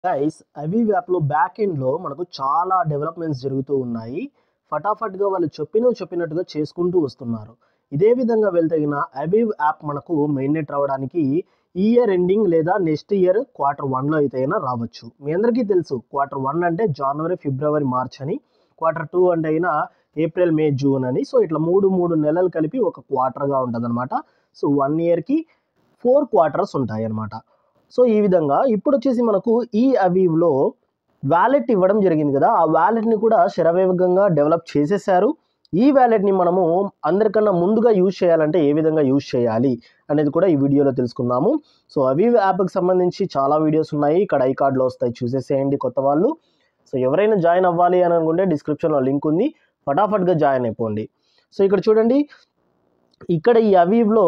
guys Aviv యాప్లో back ఎండ్లో మనకు చాలా డెవలప్మెంట్స్ జరుగుతూ ఉన్నాయి ఫటాఫట్గా వాళ్ళు చెప్పినవి చెప్పినట్టుగా చేసుకుంటూ వస్తున్నారు ఇదే విధంగా వెళ్తగిన అవీవ్ యాప్ మనకు మెయిన్నెట్ రావడానికి ఈ ఇయర్ ఎండింగ్ లేదా నెక్స్ట్ ఇయర్ క్వార్టర్ వన్లో అయితే అయినా రావచ్చు మీ అందరికీ తెలుసు క్వార్టర్ వన్ అంటే జనవరి ఫిబ్రవరి మార్చ్ అని క్వార్టర్ టూ అంటే అయినా ఏప్రిల్ మే జూన్ అని సో ఇట్లా మూడు మూడు నెలలు కలిపి ఒక క్వార్టర్గా ఉంటుంది అనమాట సో వన్ ఇయర్కి ఫోర్ క్వార్టర్స్ ఉంటాయి అన్నమాట సో ఈ విధంగా ఇప్పుడు వచ్చేసి మనకు ఈ అవీవ్లో వ్యాలెట్ ఇవ్వడం జరిగింది కదా ఆ వ్యాలెట్ని కూడా శరవేగంగా డెవలప్ చేసేసారు ఈ వ్యాలెట్ని మనము అందరికన్నా ముందుగా యూజ్ చేయాలంటే ఏ విధంగా యూజ్ చేయాలి అనేది కూడా ఈ వీడియోలో తెలుసుకుందాము సో అవీవ్ యాప్కి సంబంధించి చాలా వీడియోస్ ఉన్నాయి ఇక్కడ ఐ కార్డ్లో వస్తాయి చూసేసేయండి కొత్త వాళ్ళు సో ఎవరైనా జాయిన్ అవ్వాలి అని అనుకుంటే డిస్క్రిప్షన్లో లింక్ ఉంది ఫటాఫట్గా జాయిన్ అయిపోండి సో ఇక్కడ చూడండి ఇక్కడ ఈ అవీవ్లో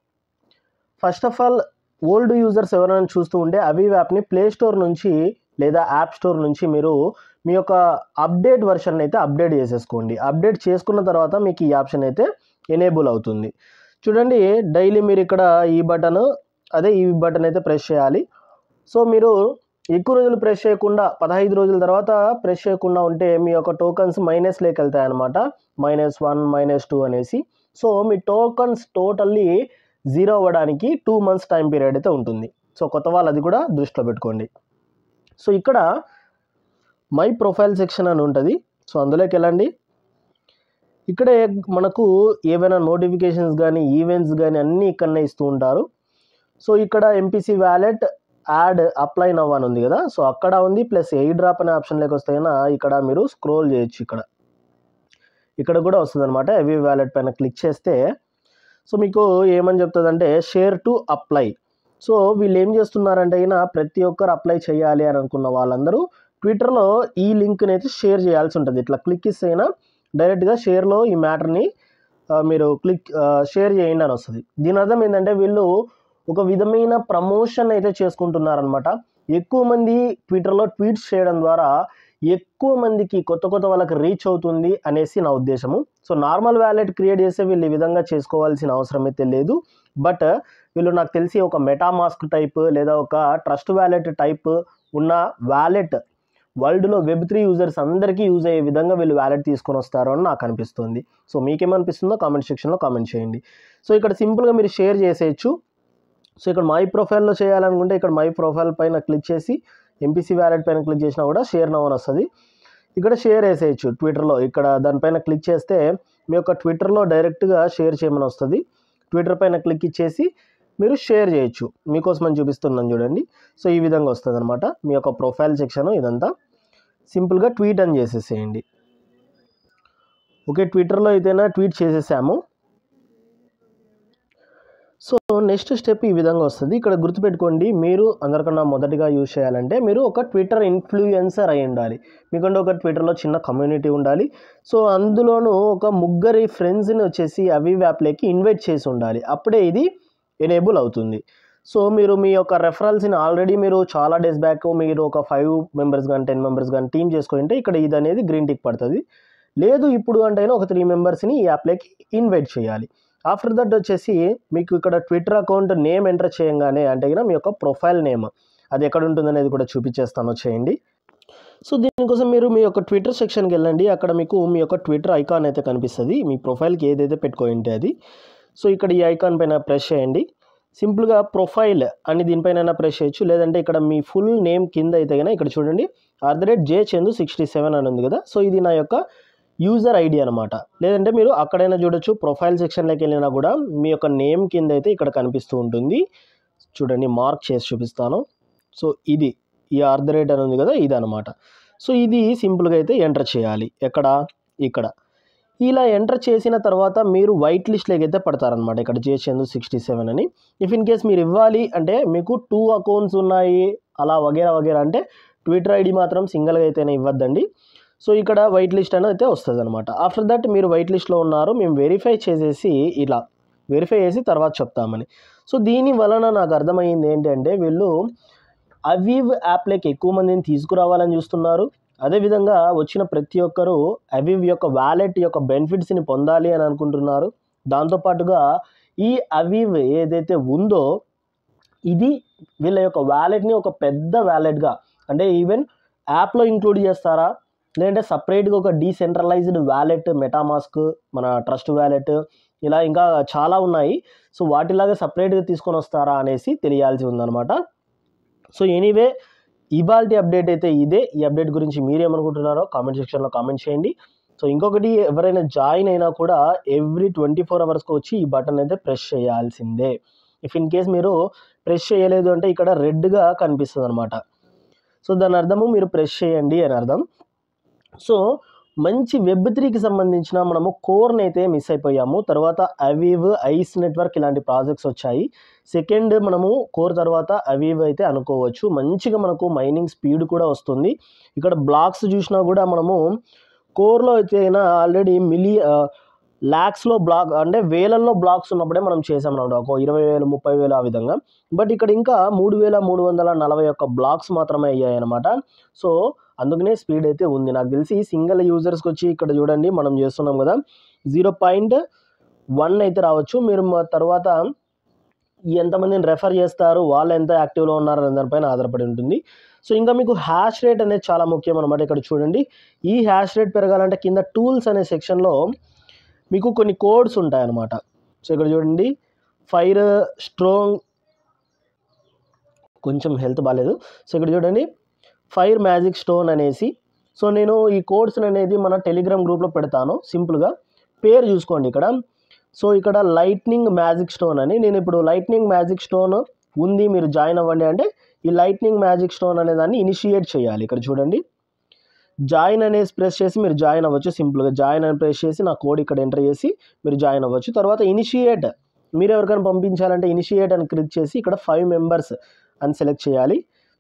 first of all old users ఎవరైనా చూస్తూ ఉంటే అవీవ్ యాప్ని ప్లే స్టోర్ నుంచి లేదా యాప్ స్టోర్ నుంచి మీరు మీ యొక్క అప్డేట్ వర్షన్ అయితే అప్డేట్ చేసేసుకోండి అప్డేట్ చేసుకున్న తర్వాత మీకు ఈ ఆప్షన్ అయితే ఎనేబుల్ అవుతుంది చూడండి డైలీ మీరు ఇక్కడ ఈ బటన్ అదే ఈ బటన్ అయితే ప్రెస్ చేయాలి సో మీరు ఎక్కువ రోజులు ప్రెస్ చేయకుండా పదహైదు రోజుల తర్వాత ప్రెస్ చేయకుండా ఉంటే మీ యొక్క టోకన్స్ మైనస్లోకి వెళ్తాయి అనమాట మైనస్ వన్ మైనస్ టూ అనేసి సో మీ టోకన్స్ టోటల్లీ జీరో అవ్వడానికి టూ మంత్స్ టైం పీరియడ్ అయితే ఉంటుంది సో కొత్త వాళ్ళు అది కూడా దృష్టిలో పెట్టుకోండి సో ఇక్కడ మై ప్రొఫైల్ సెక్షన్ అని ఉంటుంది సో అందులోకి వెళ్ళండి ఇక్కడే మనకు ఏవైనా నోటిఫికేషన్స్ కానీ ఈవెంట్స్ కానీ అన్నీ ఇక్కడనే ఇస్తూ ఉంటారు సో ఇక్కడ MPC wallet add apply now అని ఉంది కదా సో అక్కడ ఉంది ప్లస్ ఎయి డ్రాప్ అనే ఆప్షన్లోకి వస్తాయినా ఇక్కడ మీరు స్క్రోల్ చేయొచ్చు ఇక్కడ ఇక్కడ కూడా వస్తుంది అనమాట ఎవీ వ్యాలెట్ పైన క్లిక్ చేస్తే సో మీకు ఏమని చెప్తుందంటే షేర్ టు అప్లై సో వీళ్ళు ఏం చేస్తున్నారంటే అయినా ప్రతి ఒక్కరు అప్లై చేయాలి అని అనుకున్న వాళ్ళందరూ ట్విట్టర్లో ఈ లింక్ని అయితే షేర్ చేయాల్సి ఉంటుంది ఇట్లా క్లిక్ ఇస్తే అయినా డైరెక్ట్గా షేర్లో ఈ మ్యాటర్ని మీరు క్లిక్ షేర్ చేయండి అని వస్తుంది దీని అర్థం ఏంటంటే వీళ్ళు ఒక విధమైన ప్రమోషన్ అయితే చేసుకుంటున్నారనమాట ఎక్కువ మంది ట్విట్టర్లో ట్వీట్స్ చేయడం ద్వారా ఎక్కువ మందికి కొత్త కొత్త వాళ్ళకి రీచ్ అవుతుంది అనేసి నా ఉద్దేశము సో నార్మల్ వ్యాలెట్ క్రియేట్ చేస్తే వీళ్ళు ఈ విధంగా చేసుకోవాల్సిన అవసరం అయితే లేదు బట్ వీళ్ళు నాకు తెలిసి ఒక మెటామాస్క్ టైప్ లేదా ఒక ట్రస్ట్ వ్యాలెట్ టైప్ ఉన్న వ్యాలెట్ వరల్డ్లో వెబ్ త్రీ యూజర్స్ అందరికీ యూజ్ అయ్యే విధంగా వీళ్ళు వ్యాలెట్ తీసుకొని వస్తారు అని నాకు అనిపిస్తుంది సో మీకేమనిపిస్తుందో కామెంట్ సెక్షన్లో కామెంట్ చేయండి సో ఇక్కడ సింపుల్గా మీరు షేర్ చేసేయచ్చు సో ఇక్కడ మై ప్రొఫైల్లో చేయాలనుకుంటే ఇక్కడ మై ప్రొఫైల్ పైన క్లిక్ చేసి ఎంపీసీ వ్యాలెట్ పైన క్లిక్ చేసినా కూడా షేర్ నవ్ అని వస్తుంది ఇక్కడ షేర్ వేసేయచ్చు ట్విట్టర్లో ఇక్కడ దానిపైన క్లిక్ చేస్తే మీ యొక్క ట్విట్టర్లో డైరెక్ట్గా షేర్ చేయమని వస్తుంది ట్విట్టర్ పైన క్లిక్ ఇచ్చేసి మీరు షేర్ చేయొచ్చు మీకోసం అని చూపిస్తున్నాను చూడండి సో ఈ విధంగా వస్తుంది అనమాట మీ యొక్క ప్రొఫైల్ సెక్షన్ ఇదంతా సింపుల్గా ట్వీట్ అని చేసేసేయండి ఓకే ట్విట్టర్లో అయితేనా ట్వీట్ చేసేసాము సో నెక్స్ట్ స్టెప్ ఈ విధంగా వస్తుంది ఇక్కడ గుర్తుపెట్టుకోండి మీరు అందరికన్నా మొదటిగా యూజ్ చేయాలంటే మీరు ఒక ట్విట్టర్ ఇన్ఫ్లుయెన్సర్ అయి ఉండాలి మీకంటే ఒక ట్విట్టర్లో చిన్న కమ్యూనిటీ ఉండాలి సో అందులోనూ ఒక ముగ్గురి ఫ్రెండ్స్ని వచ్చేసి అవి యాప్లోకి ఇన్వైట్ చేసి ఉండాలి అప్పుడే ఇది ఎనేబుల్ అవుతుంది సో మీరు మీ యొక్క రెఫరల్స్ని ఆల్రెడీ మీరు చాలా డేస్ బ్యాక్ మీరు ఒక ఫైవ్ మెంబర్స్ కానీ టెన్ మెంబర్స్ కానీ టీమ్ చేసుకుంటే ఇక్కడ ఇది అనేది గ్రీన్ టిక్ పడుతుంది లేదు ఇప్పుడు అంటే ఒక త్రీ మెంబర్స్ని ఈ యాప్లోకి ఇన్వైట్ చేయాలి ఆఫ్టర్ దట్ వచ్చేసి మీకు ఇక్కడ ట్విట్టర్ అకౌంట్ నేమ్ ఎంటర్ చేయగానే అంటే మీ యొక్క ప్రొఫైల్ నేమ్ అది ఎక్కడ ఉంటుందనేది కూడా చూపించేస్తాను చేయండి సో దీనికోసం మీరు మీ యొక్క ట్విట్టర్ సెక్షన్కి వెళ్ళండి అక్కడ మీకు మీ యొక్క ట్విట్టర్ ఐకాన్ అయితే కనిపిస్తుంది మీ ప్రొఫైల్కి ఏదైతే పెట్టుకోయింటే అది సో ఇక్కడ ఈ ఐకాన్ పైన ప్రెస్ చేయండి సింపుల్గా ప్రొఫైల్ అని దీనిపైన ప్రెస్ చేయొచ్చు లేదంటే ఇక్కడ మీ ఫుల్ నేమ్ కింద అయితే కనుక ఇక్కడ చూడండి at the rate J Chandu sixty seven అని ఉంది కదా సో ఇది నా యొక్క యూజర్ ఐడి అనమాట లేదంటే మీరు అక్కడైనా చూడొచ్చు ప్రొఫైల్ సెక్షన్లోకి వెళ్ళినా కూడా మీ యొక్క నేమ్ కింద అయితే ఇక్కడ కనిపిస్తూ ఉంటుంది చూడండి మార్క్ చేసి చూపిస్తాను సో ఇది ఈ ఆర్ ద రేట్ అని ఉంది కదా ఇది అనమాట సో ఇది సింపుల్గా అయితే ఎంటర్ చేయాలి ఎక్కడ ఇక్కడ ఇలా ఎంటర్ చేసిన తర్వాత మీరు వైట్ లిస్ట్లోకి అయితే పడతారనమాట ఇక్కడ జేచందు సిక్స్టీ సెవెన్ అని ఇఫ్ ఇన్ కేస్ మీరు ఇవ్వాలి అంటే మీకు టూ అకౌంట్స్ ఉన్నాయి అలా వగేరా వగేరా అంటే ట్విట్టర్ ఐడి మాత్రం సింగిల్గా అయితేనే ఇవ్వద్దండి సో ఇక్కడ వైట్ లిస్ట్ అనేది అయితే వస్తుంది అనమాట ఆఫ్టర్ దట్ మీరు వైట్ లిస్ట్లో ఉన్నారు మేము వెరిఫై చేసేసి ఇలా వెరిఫై చేసి తర్వాత చెప్తామని సో దీని వలన నాకు అర్థమైంది ఏంటంటే వీళ్ళు అవీవ్ యాప్లోకి ఎక్కువ మందిని తీసుకురావాలని చూస్తున్నారు అదేవిధంగా వచ్చిన ప్రతి ఒక్కరూ అవీవ్ యొక్క వ్యాలెట్ యొక్క బెనిఫిట్స్ని పొందాలి అని అనుకుంటున్నారు దాంతోపాటుగా ఈ అవీవ్ ఏదైతే ఉందో ఇది వీళ్ళ యొక్క వ్యాలెట్ని ఒక పెద్ద వ్యాలెట్గా అంటే ఈవెన్ యాప్లో ఇంక్లూడ్ చేస్తారా లేదంటే సపరేట్గా ఒక డీసెంట్రలైజ్డ్ వ్యాలెట్ మెటామాస్క్ మన ట్రస్ట్ వ్యాలెట్ ఇలా ఇంకా చాలా ఉన్నాయి సో వాటిలాగా సపరేట్గా తీసుకొని వస్తారా అనేసి తెలియాల్సి ఉందన్నమాట సో ఎనీవే ఇవాల్టి అప్డేట్ అయితే ఇదే ఈ అప్డేట్ గురించి మీరేమనుకుంటున్నారో కామెంట్ సెక్షన్లో కామెంట్ చేయండి సో ఇంకొకటి ఎవరైనా జాయిన్ అయినా కూడా ఎవ్రీ ట్వంటీ ఫోర్ అవర్స్కి వచ్చి ఈ బటన్ అయితే ప్రెస్ చేయాల్సిందే ఇఫ్ ఇన్ కేస్ మీరు ప్రెస్ చేయలేదు అంటే ఇక్కడ రెడ్గా కనిపిస్తుంది అనమాట సో దాని అర్థము మీరు ప్రెస్ చేయండి అని అర్థం సో మంచి వెబ్ త్రీకి సంబంధించిన మనము కోర్ని అయితే మిస్ అయిపోయాము తర్వాత అవీవ్ ఐస్ నెట్వర్క్ ఇలాంటి ప్రాజెక్ట్స్ వచ్చాయి సెకండ్ మనము కోర్ తర్వాత అవీవ్ అయితే అనుకోవచ్చు మంచిగా మనకు మైనింగ్ స్పీడ్ కూడా వస్తుంది ఇక్కడ బ్లాక్స్ చూసినా కూడా మనము కోర్లో అయితే అయినా ఆల్రెడీ మిలి ల్యాక్స్లో బ్లాక్ అంటే వేలల్లో బ్లాక్స్ ఉన్నప్పుడే మనం చేసామన్నమాట ఒక ఇరవై వేలు ముప్పై వేలు ఆ విధంగా బట్ ఇక్కడ ఇంకా మూడు వేల మూడు వందల నలభై ఒక్క బ్లాక్స్ మాత్రమే అయ్యాయి అనమాట సో అందుకనే స్పీడ్ అయితే ఉంది నాకు తెలిసి సింగిల్ యూజర్స్కి వచ్చి ఇక్కడ చూడండి మనం చేస్తున్నాం కదా జీరో పాయింట్ వన్ అయితే రావచ్చు మీరు మా తర్వాత ఎంతమందిని రెఫర్ చేస్తారు వాళ్ళు ఎంత యాక్టివ్లో ఉన్నారు అనే దానిపైన ఆధారపడి ఉంటుంది సో ఇంకా మీకు హ్యాష్ రేట్ అనేది చాలా ముఖ్యం అనమాట ఇక్కడ చూడండి ఈ హ్యాష్ రేట్ పెరగాలంటే కింద టూల్స్ అనే సెక్షన్లో మీకు కొన్ని కోడ్స్ ఉంటాయన్నమాట సో ఇక్కడ చూడండి ఫైర్ స్ట్రాంగ్ కొంచెం హెల్త్ బాగాలేదు సో ఇక్కడ చూడండి ఫైర్ మ్యాజిక్ స్టోన్ అనేసి సో నేను ఈ కోడ్స్ అనేది మన టెలిగ్రామ్ గ్రూప్లో పెడతాను సింపుల్గా పేరు చూసుకోండి ఇక్కడ సో ఇక్కడ లైట్నింగ్ మ్యాజిక్ స్టోన్ అని నేను ఇప్పుడు లైట్నింగ్ మ్యాజిక్ స్టోన్ ఉంది మీరు జాయిన్ అవ్వండి అంటే ఈ లైట్నింగ్ మ్యాజిక్ స్టోన్ అనే దాన్ని ఇనిషియేట్ చేయాలి ఇక్కడ చూడండి జాయిన్ అనేసి ప్రెస్ చేసి మీరు జాయిన్ అవ్వచ్చు సింపుల్గా జాయిన్ అని ప్రెస్ చేసి నా కోడ్ ఇక్కడ ఎంటర్ చేసి మీరు జాయిన్ అవ్వచ్చు తర్వాత ఇనిషియేట్ మీరు ఎవరికైనా పంపించాలంటే ఇనిషియేట్ అని క్లిక్ చేసి ఇక్కడ ఫైవ్ మెంబర్స్ అని సెలెక్ట్ చేయాలి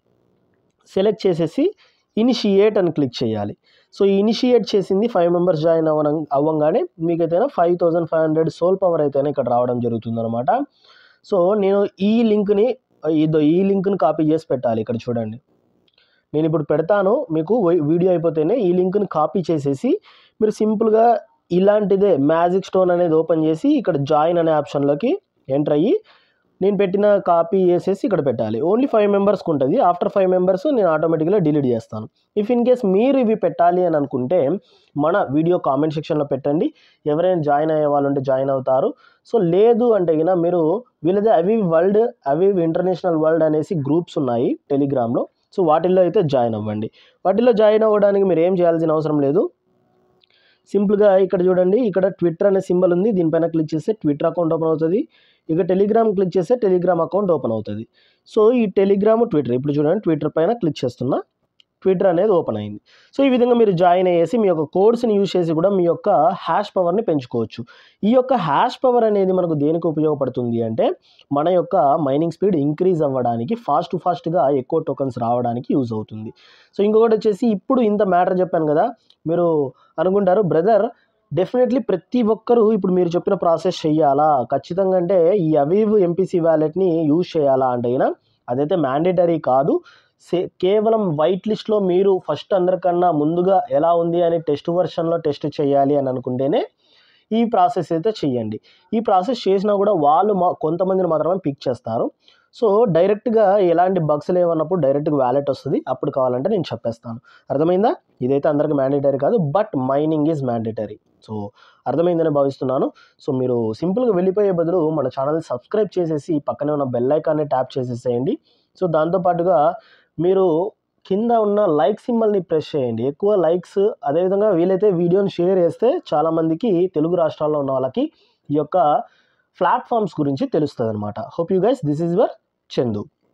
సెలెక్ట్ చేసేసి ఇనిషియేట్ అని క్లిక్ చేయాలి సో ఈ ఇనిషియేట్ చేసింది ఫైవ్ మెంబర్స్ జాయిన్ అవ్వడం అవ్వగానే మీకైతేనా five thousand five hundred soul power అయితేనే ఇక్కడ రావడం జరుగుతుంది అనమాట సో నేను ఈ లింక్ని ఇదో ఈ లింక్ని కాపీ చేసి పెట్టాలి ఇక్కడ చూడండి నేను ఇప్పుడు పెడతాను మీకు వీడియో అయిపోతేనే ఈ లింక్ని కాపీ చేసేసి మీరు సింపుల్గా ఇలాంటిదే మ్యాజిక్ స్టోన్ అనేది ఓపెన్ చేసి ఇక్కడ జాయిన్ అనే ఆప్షన్లోకి ఎంటర్ అయ్యి నేను పెట్టిన కాపీ చేసేసి ఇక్కడ పెట్టాలి ఓన్లీ ఫైవ్ మెంబర్స్కి ఉంటుంది ఆఫ్టర్ ఫైవ్ మెంబర్స్ నేను ఆటోమేటిక్గా డిలీట్ చేస్తాను ఇఫ్ ఇన్ కేస్ మీరు ఇవి పెట్టాలి అని అనుకుంటే మన వీడియో కామెంట్ సెక్షన్లో పెట్టండి ఎవరైనా జాయిన్ అయ్యే వాళ్ళు ఉంటే జాయిన్ అవుతారు సో లేదు అంటే గిన మీరు వీళ్ళదే అవి వరల్డ్ అవి ఇంటర్నేషనల్ వరల్డ్ అనేసి గ్రూప్స్ ఉన్నాయి టెలిగ్రామ్లో సో వాటిల్లో అయితే జాయిన్ అవ్వండి వాటిల్లో జాయిన్ అవ్వడానికి మీరు ఏం చేయాల్సిన అవసరం లేదు సింపుల్గా ఇక్కడ చూడండి ఇక్కడ ట్విట్టర్ అనే సింబల్ ఉంది దీనిపైన క్లిక్ చేస్తే ట్విట్టర్ అకౌంట్ ఓపెన్ అవుతుంది ఇక టెలిగ్రామ్ క్లిక్ చేస్తే టెలిగ్రామ్ అకౌంట్ ఓపెన్ అవుతుంది సో ఈ టెలిగ్రామ్ ట్విట్టర్ ఇప్పుడు చూడండి ట్విట్టర్ పైన క్లిక్ చేస్తున్నా ట్విట్టర్ అనేది ఓపెన్ అయింది సో ఈ విధంగా మీరు జాయిన్ అయ్యేసి మీ యొక్క కోడ్స్ని యూజ్ చేసి కూడా మీ యొక్క హ్యాష్ పవర్ని పెంచుకోవచ్చు ఈ యొక్క హ్యాష్ పవర్ అనేది మనకు దేనికి ఉపయోగపడుతుంది అంటే మన యొక్క మైనింగ్ స్పీడ్ ఇంక్రీజ్ అవ్వడానికి ఫాస్ట్ ఫాస్ట్గా ఎక్కువ టోకన్స్ రావడానికి యూజ్ అవుతుంది సో ఇంకొకటి వచ్చేసి ఇప్పుడు ఇంత మ్యాటర్ చెప్పాను కదా మీరు అనుకుంటారు బ్రదర్ డెఫినెట్లీ ప్రతి ఒక్కరూ ఇప్పుడు మీరు చెప్పిన ప్రాసెస్ చేయాలా ఖచ్చితంగా అంటే ఈ అవీవ్ ఎంపీసీ వ్యాలెట్ని యూజ్ చేయాలా అంటే అయినా అదైతే మ్యాండేటరీ కాదు సే కేవలం వైట్ లిస్ట్లో మీరు ఫస్ట్ అందరికన్నా ముందుగా ఎలా ఉంది అని టెస్ట్ వర్షన్లో టెస్ట్ చేయాలి అని అనుకుంటేనే ఈ ప్రాసెస్ అయితే చేయండి ఈ ప్రాసెస్ చేసినా కూడా వాళ్ళు మా కొంతమందిని మాత్రమే పిక్ చేస్తారు సో డైరెక్ట్గా ఎలాంటి బగ్స్ లేవన్నప్పుడు డైరెక్ట్గా వ్యాలెట్ వస్తుంది అప్పుడు కావాలంటే నేను చెప్పేస్తాను అర్థమైందా ఇదైతే అందరికి మ్యాండేటరీ కాదు but mining is mandatory so అర్థమైందని భావిస్తున్నాను సో మీరు సింపుల్గా వెళ్ళిపోయే బదులు మన ఛానల్ సబ్స్క్రైబ్ చేసేసి పక్కనే ఉన్న బెల్ ఐకాన్ని ట్యాప్ చేసేసేయండి సో దాంతోపాటుగా మీరు కింద ఉన్న లైక్ సింబల్ని ప్రెస్ చేయండి ఎక్కువ లైక్స్ అదేవిధంగా వీలైతే వీడియోని షేర్ చేస్తే చాలామందికి తెలుగు రాష్ట్రాల్లో ఉన్న వాళ్ళకి ఈ యొక్క ప్లాట్ఫామ్స్ గురించి తెలుస్తుంది అనమాట hope you guys this is your Chandu